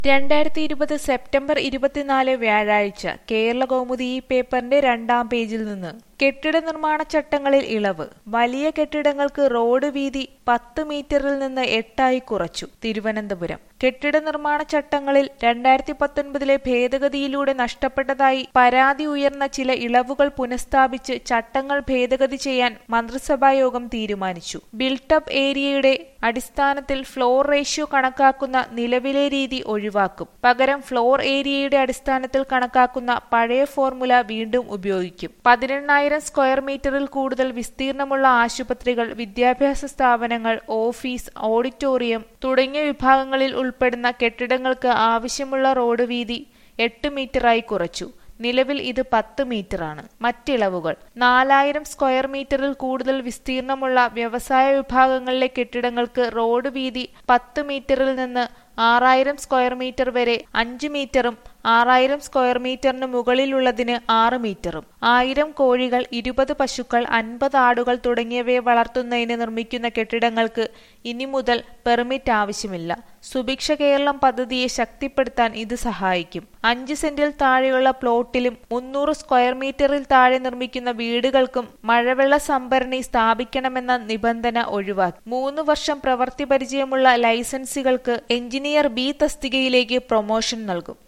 രണ്ടായിരത്തി ഇരുപത് സെപ്റ്റംബർ ഇരുപത്തിനാല് വ്യാഴാഴ്ച കേരള കൗമുദി ഈ പേപ്പറിന്റെ രണ്ടാം പേജിൽ നിന്ന് കെട്ടിട നിർമ്മാണ ചട്ടങ്ങളിൽ ഇളവ് വലിയ കെട്ടിടങ്ങൾക്ക് റോഡ് വീതി പത്ത് മീറ്ററിൽ നിന്ന് എട്ടായി കുറച്ചു തിരുവനന്തപുരം കെട്ടിട നിർമ്മാണ ചട്ടങ്ങളിൽ രണ്ടായിരത്തി പത്തൊൻപതിലെ ഭേദഗതിയിലൂടെ നഷ്ടപ്പെട്ടതായി പരാതി ഉയർന്ന ചില ഇളവുകൾ പുനഃസ്ഥാപിച്ച് ചട്ടങ്ങൾ ഭേദഗതി ചെയ്യാൻ മന്ത്രിസഭായോഗം തീരുമാനിച്ചു ബിൽട്ടപ്പ് ഏരിയയുടെ അടിസ്ഥാനത്തിൽ ഫ്ലോർ റേഷ്യോ കണക്കാക്കുന്ന നിലവിലെ രീതി ഒഴിവാക്കും പകരം ഫ്ലോർ ഏരിയയുടെ അടിസ്ഥാനത്തിൽ കണക്കാക്കുന്ന പഴയ ഫോർമുല വീണ്ടും ഉപയോഗിക്കും പതിനെണ്ണായിരം സ്ക്വയർ മീറ്ററിൽ കൂടുതൽ വിസ്തീർണമുള്ള ആശുപത്രികൾ വിദ്യാഭ്യാസ സ്ഥാപനങ്ങൾ ഓഫീസ് ഓഡിറ്റോറിയം തുടങ്ങിയ വിഭാഗങ്ങളിൽ ഉൾപ്പെടുന്ന കെട്ടിടങ്ങൾക്ക് ആവശ്യമുള്ള റോഡ് വീതി എട്ട് മീറ്ററായി കുറച്ചു നിലവിൽ ഇത് പത്ത് മീറ്ററാണ് മറ്റിളവുകൾ നാലായിരം സ്ക്വയർ മീറ്ററിൽ കൂടുതൽ വിസ്തീർണമുള്ള വ്യവസായ വിഭാഗങ്ങളിലെ കെട്ടിടങ്ങൾക്ക് റോഡ് വീതി പത്ത് മീറ്ററിൽ നിന്ന് ആറായിരം സ്ക്വയർ മീറ്റർ വരെ അഞ്ച് മീറ്ററും ആറായിരം സ്ക്വയർ മീറ്ററിന് മുകളിലുള്ളതിന് ആറ് മീറ്ററും ആയിരം കോഴികൾ ഇരുപത് പശുക്കൾ അൻപത് ആടുകൾ തുടങ്ങിയവയെ വളർത്തുന്നതിന് നിർമ്മിക്കുന്ന കെട്ടിടങ്ങൾക്ക് ഇനി മുതൽ പെർമിറ്റ് ആവശ്യമില്ല സുഭിക്ഷ കേരളം പദ്ധതിയെ ശക്തിപ്പെടുത്താൻ ഇത് സഹായിക്കും അഞ്ച് സെന്റിൽ താഴെയുള്ള പ്ലോട്ടിലും മുന്നൂറ് സ്ക്വയർ മീറ്ററിൽ താഴെ നിർമ്മിക്കുന്ന വീടുകൾക്കും മഴവെള്ള സംഭരണി സ്ഥാപിക്കണമെന്ന നിബന്ധന ഒഴിവാക്കി മൂന്ന് വർഷം പ്രവൃത്തി പരിചയമുള്ള ലൈസൻസുകൾക്ക് എഞ്ചിനീയർ ബി തസ്തികയിലേക്ക് പ്രൊമോഷൻ നൽകും